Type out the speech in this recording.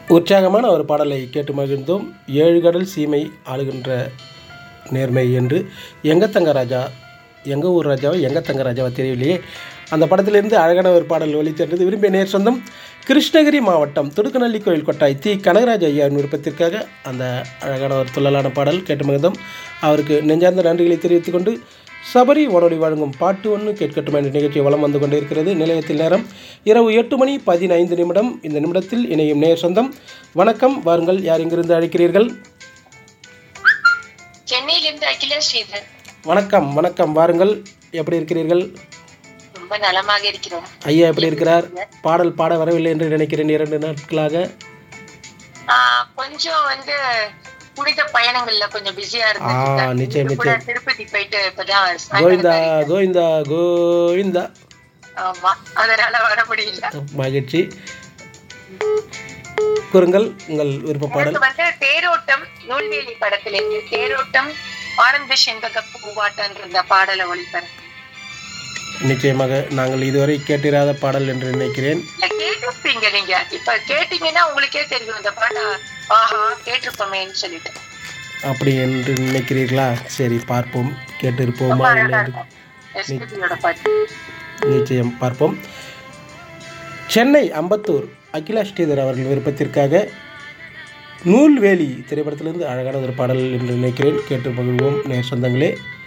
உற்சாகமான ஒரு பாடலை கேட்டு மகிழ்ந்தோம் ஏழு கடல் சீமை ஆளுகின்ற நேர்மை என்று எங்க தங்க ராஜா எங்கள் ஊர் ராஜாவை எங்க தங்க ராஜாவை தெரியலையே அந்த படத்திலிருந்து அழகான ஒரு பாடல் ஒலித்தென்றது விரும்பிய நேர் சொந்தம் கிருஷ்ணகிரி மாவட்டம் துடுக்கநல்லி கோயில் கொட்டாய் தி கனகராஜ் ஐயாவின் விருப்பத்திற்காக அந்த அழகான ஒரு துள்ளலான பாடல் கேட்டு மகிழ்ந்தோம் அவருக்கு நெஞ்சார்ந்த நன்றிகளை தெரிவித்துக் கொண்டு சபரி வானொலி வழங்கும் பாட்டு ஒன்று கேட்கட்டும் என்ற நிகழ்ச்சி வலம் வந்து கொண்டிருக்கிறது நிலையத்தில் நேரம் இரவு எட்டு மணி பதினைந்து நிமிடம் இந்த நிமிடத்தில் இணையும் நேர் சொந்தம் வணக்கம் வாருங்கள் யார் இங்கிருந்து அழைக்கிறீர்கள் சென்னையிலிருந்து அகிலா ஸ்ரீதர் வணக்கம் வணக்கம் வாருங்கள் எப்படி இருக்கிறீர்கள் ரொம்ப நலமாக இருக்கிறோம் ஐயா எப்படி இருக்கிறார் பாடல் பாட வரவில்லை என்று நினைக்கிறேன் இரண்டு நாட்களாக ஆஹ் கொஞ்சம் வந்து புனித பயணங்கள்ல கொஞ்சம் பிஸியா ஆ இருந்தேன் நிச்சயம் கூட நிச்சயம் திருப்பதி போயிட்டு இப்பதான் கோவிந்தா சாயங்காலம் கோவிந்தா கோவிந்தா ஆமா அதனால வர முடியல மகிழ்ச்சி கூறுங்கள் உங்கள் விருப்ப பாடல் எனக்கு வந்து தேரோட்டம் நூல்வேலி படத்திலிருந்து தேரோட்டம் ஆனந்த செண்பக பூவாட்டம் இந்த பாடலை ஒளிபரப்பு நிச்சயமாக நாங்கள் இதுவரை கேட்டிராத பாடல் என்று நினைக்கிறேன் இல்ல கேட்டிருப்பீங்க நீங்க இப்ப கேட்டீங்கன்னா உங்களுக்கே தெரியும் இந்த பாட்டை ஆஹா கேட்டிருப்போமேன்னு சொல்லிட்டு அப்படி என்று நினைக்கிறீர்களா சரி பார்ப்போம் கேட்டிருப்போமா இல்லை என்று எஸ்பிபியோட பாட்டு நிச்சயம் பார்ப்போம் சென்னை அம்பத்தூர் அகிலா ஸ்ரீதர் அவர்கள் விருப்பத்திற்காக நூல்வேலி திரைப்படத்திலிருந்து அழகான ஒரு பாடல் என்று நினைக்கிறேன் கேட்டு மகிழ்வோம் நேர் சொந்தங்களே